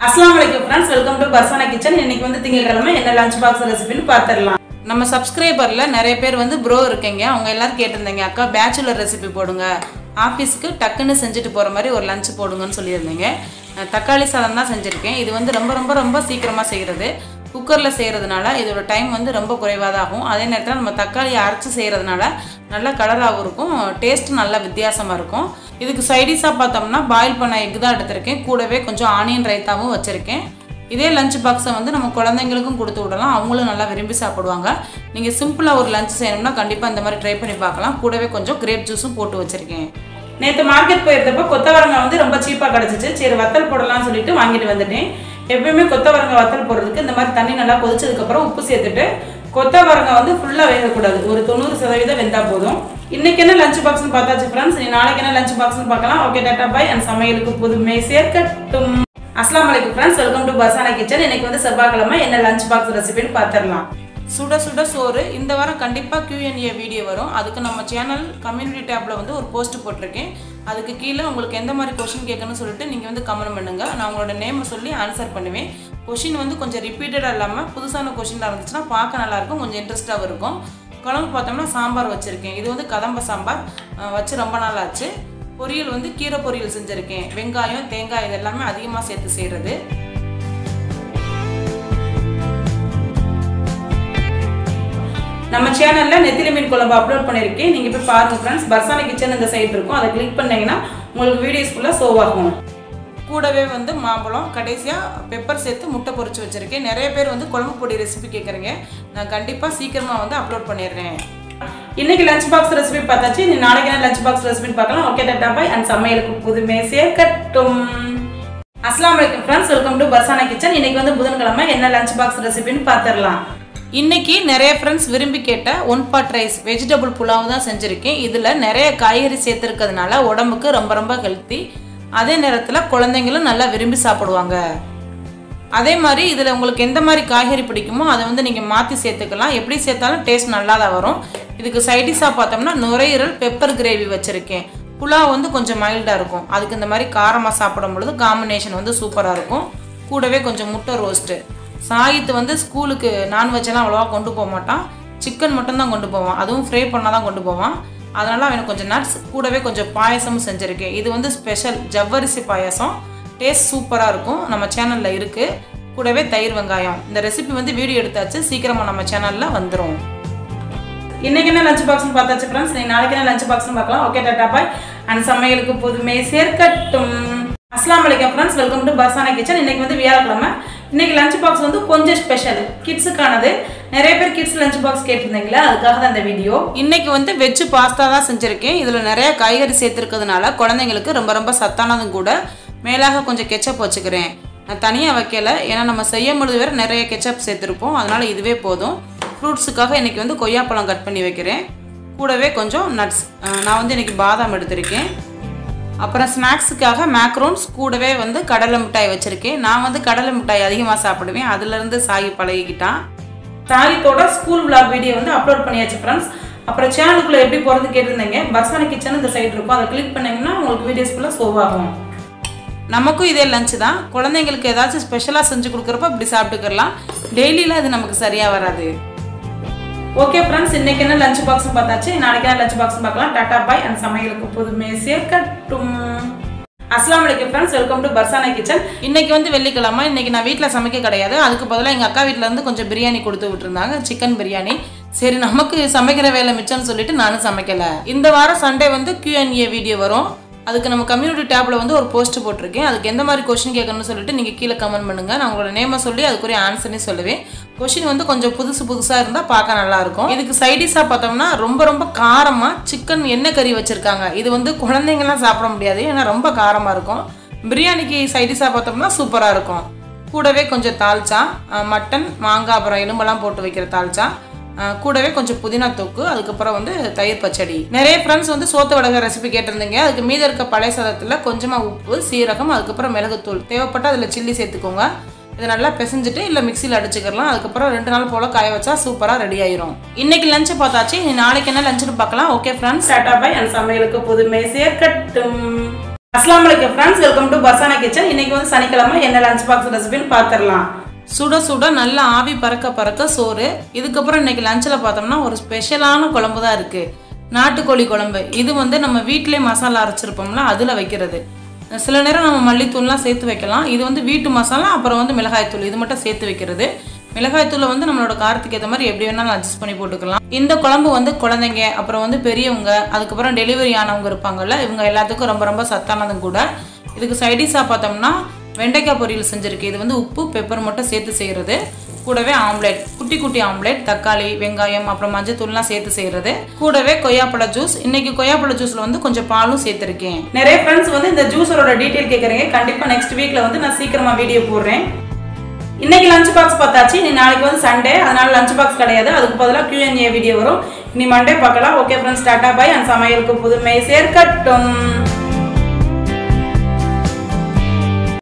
அஸ்லாம் வலைக்கம் friends welcome to Farzana kitchen இன்னைக்கு வந்து திங்கட்கிழமை என்ன லஞ்ச் பாக்ஸ் ரெசிபின்னு பார்த்துடலாம் நம்ம சப்ஸ்கிரைபரில் நிறைய பேர் வந்து ப்ரோ இருக்கீங்க அவங்க எல்லாரும் கேட்டிருந்தீங்க அக்கா பேச்சுலர் ரெசிபி போடுங்க ஆஃபீஸ்க்கு டக்குன்னு செஞ்சுட்டு போகிற மாதிரி ஒரு லஞ்ச் போடுங்கன்னு சொல்லியிருந்தீங்க நான் தக்காளி சாதம் தான் செஞ்சுருக்கேன் இது வந்து ரொம்ப ரொம்ப ரொம்ப சீக்கிரமாக செய்கிறது குக்கரில் செய்கிறதுனால இதோட டைம் வந்து ரொம்ப குறைவாக தான் ஆகும் அதே நேரத்தில் நம்ம தக்காளியை அரைச்சி செய்கிறதுனால நல்ல கலராகவும் இருக்கும் டேஸ்ட்டும் நல்லா வித்தியாசமாக இருக்கும் இதுக்கு சைடிஷாக பார்த்தோம்னா பாயில் பண்ண எக் தான் எடுத்திருக்கேன் கூடவே கொஞ்சம் ஆனியன் ரைத்தாவும் வச்சுருக்கேன் இதே லஞ்ச் பாக்ஸை வந்து நம்ம குழந்தைங்களுக்கும் கொடுத்து விடலாம் அவங்களும் நல்லா விரும்பி சாப்பிடுவாங்க நீங்கள் சிம்பிளாக ஒரு லஞ்ச் செய்யணும்னா கண்டிப்பாக இந்த மாதிரி ட்ரை பண்ணி பார்க்கலாம் கூடவே கொஞ்சம் கிரேப் ஜூஸும் போட்டு வச்சுருக்கேன் நேற்று மார்க்கெட் போயிருந்தப்போ கொத்தவரங்காய் வந்து ரொம்ப சீப்பாக கிடச்சிச்சு சரி வத்தல் போடலாம்னு சொல்லிட்டு வாங்கிட்டு வந்துட்டேன் எப்பயுமே கொத்தவரங்காய் வத்தல் போடுறதுக்கு இந்த மாதிரி தண்ணி நல்லா கொதிச்சதுக்கப்புறம் உப்பு சேர்த்துட்டு கொத்தவரங்காய் வந்து ஃபுல்லாக வேகக்கூடாது ஒரு தொண்ணூறு சதவீதம் வெந்தால் போதும் இன்னைக்கு என்ன லஞ்ச் பாக்ஸ்னு பார்த்தாச்சு ஃப்ரெண்ட்ஸ் நீ நாளைக்கு என்ன லஞ்ச் பாக்ஸ்னு பார்க்கலாம் ஓகே டாட்டா பாய் அண்ட் சமையலுக்கு புதுமை சேர்க்கட்டும் அஸ்லாம் வலைக்கும் friends welcome to Farzana kitchen இன்னைக்கு வந்து செவ்வாய்க்கிழமை என்ன லஞ்ச் பாக்ஸ் ரெசிபின்னு பார்த்துடலாம் சுட சுட சோறு இந்த வாரம் கண்டிப்பாக கியூஎன்ஏ வீடியோ வரும் அதுக்கு நம்ம சேனல் கம்யூனிட்டி டேப்பில் வந்து ஒரு போஸ்ட் போட்டிருக்கேன் அதுக்கு கீழே உங்களுக்கு எந்த மாதிரி கொஷின் கேட்கணும்னு சொல்லிட்டு நீங்கள் வந்து கமெண்ட் பண்ணுங்கள் நான் உங்களோட நேமை சொல்லி ஆன்சர் பண்ணுவேன் கொஷின் வந்து கொஞ்சம் ரிப்பீட்டடாக இல்லாமல் புதுசான கொஷினாக இருந்துச்சுன்னா பார்க்க நல்லாயிருக்கும் கொஞ்சம் இன்ட்ரெஸ்ட்டாகவும் இருக்கும் குழம்பு பார்த்தோம்னா சாம்பார் வச்சுருக்கேன் இது வந்து கதம்ப சாம்பார் அஹ், வச்சு ரொம்ப நாள் ஆச்சு பொரியல் வந்து கீரை பொரியல் செஞ்சுருக்கேன் வெங்காயம் தேங்காய் இது எல்லாமே அதிகமாக சேர்த்து செய்கிறது நம்ம சேனல்ல நெத்திலி மீன் குழம்பு அப்லோட் பண்ணியிருக்கேன் நீங்க போய் பாருங்க ஃப்ரெண்ட்ஸ் பர்சான கிச்சன் இந்த சைட் இருக்கும் அதை கிளிக் பண்ணீங்கன்னா உங்களுக்கு வீடியோஸ் ஃபுல்லாக ஷோ ஆகும் கூடவே வந்து மாம்பழம் கடைசியாக பெப்பர் சேர்த்து முட்டை பொரிச்சு வச்சுருக்கேன் நிறைய பேர் வந்து குழம்பு பொடி ரெசிபி கேட்குறீங்க நான் கண்டிப்பாக சீக்கிரமாக வந்து அப்லோட் பண்ணிடுறேன் இன்னைக்கு லஞ்ச் பாக்ஸ் ரெசிபி பார்த்தாச்சு நீ நாளைக்கு என்ன லஞ்ச் பாக்ஸ் ரெசிபி பார்க்கலாம் ஓகே டாட்டா பாய் அண்ட் சமையலுக்கு புதுமை சேர்க்கட்டும் அஸ்லாம் வலைக்கம் friends welcome to Farzana kitchen இன்னைக்கு வந்து புதன்கிழமை என்ன லஞ்ச் பாக்ஸ் ரெசிபின்னு பார்த்துடலாம் இன்னைக்கு நிறைய ஃப்ரெண்ட்ஸ் விரும்பி கேட்ட one pot rice vegetable pulao தான் செஞ்சுருக்கேன் இதில் நிறைய காய்கறி சேர்த்துருக்கிறதுனால உடம்புக்கு ரொம்ப ரொம்ப ஹெல்த்தி அதே நேரத்தில் குழந்தைங்களும் நல்லா விரும்பி சாப்பிடுவாங்க அதே மாதிரி இதில் உங்களுக்கு எந்த மாதிரி காய்கறி பிடிக்குமோ அதை வந்து நீங்கள் மாற்றி சேர்த்துக்கலாம் எப்படி சேர்த்தாலும் டேஸ்ட் நல்லா தான் வரும் இதுக்கு சைடிஷாக பார்த்தோம்னா நுரையீரல் பெப்பர் கிரேவி வச்சுருக்கேன் புலாவ் வந்து கொஞ்சம் மைல்டாக இருக்கும் அதுக்கு இந்த மாதிரி காரமாக சாப்பிடும் பொழுது காம்பினேஷன் வந்து சூப்பராக இருக்கும் கூடவே கொஞ்சம் முட்டை ரோஸ்ட்டு சாயித்து வந்து ஸ்கூலுக்கு நான்வெஜ்ஜெல்லாம் அவ்வளோவா கொண்டு போக மாட்டான் சிக்கன் மட்டும்தான் கொண்டு போவான் அதுவும் ஃப்ரை பண்ணால் தான் கொண்டு போவான் அதனால் அவனுக்கு கொஞ்சம் நட்ஸ் கூடவே கொஞ்சம் பாயசமும் செஞ்சுருக்கேன் இது வந்து ஸ்பெஷல் ஜவ்வரிசி பாயசம் டேஸ்ட் சூப்பராக இருக்கும் நம்ம சேனலில் இருக்குது கூடவே தயிர் வெங்காயம் இந்த ரெசிபி வந்து வீடியோ எடுத்தாச்சு சீக்கிரமாக நம்ம சேனலில் வந்துடும் இன்னைக்கு என்ன லஞ்ச் பாக்ஸ்னு பார்த்தாச்சு ஃப்ரெண்ட்ஸ் நீ நாளைக்கு என்ன லஞ்ச் பாக்ஸ்னு பார்க்கலாம் ஓகே டாட்டா பாய் அண்ட் சமையலுக்கு புதுமை சேர்க்கட்டும் அஸ்லாம் வலைக்கம் friends welcome to Farzana kitchen இன்னைக்கு வந்து வியாழக்கிழமை இன்னைக்கு லஞ்ச் பாக்ஸ் வந்து கொஞ்சம் ஸ்பெஷல் கிட்ஸுக்கானது நிறைய பேர் கிட்ஸ் லஞ்ச் பாக்ஸ் கேட்டிருந்தீங்களா அதுக்காக தான் இந்த வீடியோ இன்னைக்கு வந்து வெஜ் பாஸ்தா தான் செஞ்சுருக்கேன் இதில் நிறைய காய்கறி சேர்த்துருக்கிறதுனால குழந்தைங்களுக்கு ரொம்ப ரொம்ப சத்தானதும் கூட மேலாக கொஞ்சம் கெச்சப் வச்சுக்கிறேன் நான் தனியாக வைக்கல ஏன்னா நம்ம செய்யும் பொழுது வேறு நிறைய கெச்சப் சேர்த்துருப்போம் அதனால் இதுவே போதும் ஃப்ரூட்ஸுக்காக இன்றைக்கி வந்து கொய்யாப்பழம் கட் பண்ணி வைக்கிறேன் கூடவே கொஞ்சம் நட்ஸ் நான் வந்து இன்றைக்கி பாதாம் எடுத்திருக்கேன் அப்புறம் ஸ்நாக்ஸுக்காக மேக்ரோன்ஸ் கூடவே வந்து கடலை மிட்டாய் வச்சுருக்கேன் நான் வந்து கடலை மிட்டாய் அதிகமாக சாப்பிடுவேன் அதுலேருந்து சாகி பழகிக்கிட்டான் சாகித்தோட ஸ்கூல் vlog வீடியோ வந்து அப்லோட் பண்ணியாச்சு ஃப்ரெண்ட்ஸ் அப்புறம் சேனலுக்குள்ளே எப்படி போகிறது கேட்டிருந்தீங்க பர்சான கிச்சன் இந்த சைடு இருக்கும் அதை கிளிக் பண்ணிங்கன்னா உங்களுக்கு வீடியோஸ் ஃபுல்லாக ஷோ ஆகும் நமக்கும் இதே லஞ்சு தான் குழந்தைங்களுக்கு ஏதாச்சும் ஸ்பெஷலாக செஞ்சு கொடுக்குறப்ப இப்படி சாப்பிட்டுக்கலாம் டெய்லியில் அது நமக்கு சரியாக வராது ஓகே ஃப்ரெண்ட்ஸ் இன்னைக்கு என்ன லஞ்ச் பாக்ஸ் பார்த்தாச்சு நாளைக்கு என்ன லஞ்ச் பாக்ஸ் பார்க்கலாம் டாடா பாய் அண்ட் சமையலுக்கு புதுமை சேர்க்கட்டும் அஸ்லாம் வலைக்கம் friends welcome to Farzana kitchen இன்னைக்கு வந்து வெள்ளிக்கிழமை இன்னைக்கு நான் வீட்டில் சமைக்க கிடையாது அதுக்கு பதிலாக எங்கள் அக்கா வீட்டில் இருந்து கொஞ்சம் பிரியாணி கொடுத்து விட்டுருந்தாங்க சிக்கன் பிரியாணி சரி நமக்கு சமைக்கிற வேலை மிச்சம்னு சொல்லிட்டு நானும் சமைக்கல இந்த வாரம் சண்டே வந்து Q&A வீடியோ வரும் அதுக்கு நம்ம கம்யூனிட்டி டேப்ல வந்து ஒரு போஸ்ட் போட்டிருக்கேன் அதுக்கு எந்த மாதிரி கொஸ்டின் கேட்கணும்னு சொல்லிட்டு நீங்கள் கீழே கமெண்ட் பண்ணுங்க நான் உங்களோட நேமை சொல்லி அதுக்குரிய ஆன்சரையும் சொல்லுவேன் கொஸ்டின் வந்து கொஞ்சம் புதுசு புதுசாக இருந்தால் பார்க்க நல்லா இருக்கும் இதுக்கு சைடிஷாக பார்த்தோம்னா ரொம்ப ரொம்ப காரமாக சிக்கன் எண்ணெய் கறி வச்சுருக்காங்க இது வந்து குழந்தைங்கலாம் சாப்பிட முடியாது ஏன்னா ரொம்ப காரமாக இருக்கும் பிரியாணிக்கு சைடிஷாக பார்த்தோம்னா சூப்பராக இருக்கும் கூடவே கொஞ்சம் தால்ச்சா அஹ் மட்டன் மாங்காய் அப்புறம் எலும்பெல்லாம் போட்டு வைக்கிற தால்ச்சா அஹ் கூடவே கொஞ்சம் புதினா தொக்கு அதுக்கப்புறம் வந்து தயிர் பச்சடி நிறைய ஃப்ரெண்ட்ஸ் வந்து சோத்து வடகை ரெசிபி கேட்டிருந்தீங்க அதுக்கு மீத இருக்க பழைய சாதத்தில் கொஞ்சமாக உப்பு சீரகம் அதுக்கப்புறம் மிளகுத்தூள் தேவைப்பட்டால் அதில் சில்லி சேர்த்துக்கோங்க இதை நல்லா பிசைஞ்சிட்டு இல்லை மிக்சியில் அடிச்சுக்கலாம் அதுக்கப்புறம் ரெண்டு நாள் போல் காய வச்சா சூப்பராக ரெடி ஆயிரும் இன்னைக்கு லஞ்சு பார்த்தாச்சு இனி நாளைக்கு என்ன லஞ்சுன்னு பார்க்கலாம் okay friends tata bye and சமையலுக்கு புதுமை சேர்க்கட்டும் அஸ்லாம் வலைக்கம் friends welcome to Farzana kitchen இன்னைக்கு வந்து சனிக்கிழமை என்ன லஞ்ச் பாக்ஸ் ரெசிபின்னு பார்த்துடலாம் சுட சுட நல்ல ஆவி பறக்க பறக்க சோறு இதுக்கப்புறம் இன்னைக்கு லஞ்சில் பார்த்தோம்னா ஒரு ஸ்பெஷலான குழம்பு தான் இருக்குது நாட்டுக்கோழி குழம்பு இது வந்து நம்ம வீட்டிலே மசாலா அரைச்சிருப்போம்ல அதில் வைக்கிறது சில நேரம் நம்ம மல்லித்தூள்லாம் சேர்த்து வைக்கலாம் இது வந்து வீட்டு மசாலா அப்புறம் வந்து மிளகாய்த்தூள் இது மட்டும் சேர்த்து வைக்கிறது மிளகாய்த்தூளை வந்து நம்மளோட காரத்துக்கு ஏற்ற மாதிரி எப்படி வேணாலும் அட்ஜஸ்ட் பண்ணி போட்டுக்கலாம் இந்த குழம்பு வந்து குழந்தைங்க அப்புறம் வந்து பெரியவங்க அதுக்கப்புறம் டெலிவரி ஆனவங்க இருப்பாங்கல்ல இவங்க எல்லாத்துக்கும் ரொம்ப ரொம்ப சத்தானதும் கூட இதுக்கு சைடிஷாக பார்த்தோம்னா வெண்டைக்காய் பொரியல் செஞ்சுருக்கு இது வந்து உப்பு பெப்பர் மட்டும் சேர்த்து செய்கிறது கூடவே ஆம்லேட் குட்டி குட்டி ஆம்லேட் தக்காளி வெங்காயம் அப்புறம் மஞ்சத்தூள்லாம் சேர்த்து செய்கிறது கூடவே கொய்யாப்பழ ஜூஸ் இன்னைக்கு கொய்யாப்பழ ஜூஸில் வந்து கொஞ்சம் பாலும் சேர்த்துருக்கேன் நிறைய ஃப்ரெண்ட்ஸ் வந்து இந்த ஜூஸரோட டீட்டெயில் கேட்குறீங்க கண்டிப்பாக நெக்ஸ்ட் வீக்கில் வந்து நான் சீக்கிரமாக வீடியோ போடுறேன் இன்னைக்கு லஞ்ச் பாக்ஸ் பார்த்தாச்சு நீ நாளைக்கு வந்து சண்டே அதனால லஞ்ச் பாக்ஸ் கிடையாது அதுக்கு பதிலாக கியூஎன்ஏ வீடியோ வரும் நீ மண்டே பார்க்கலாம் okay friends tata bye and சமையலுக்கு புதுமை சேர்க்கட்டும்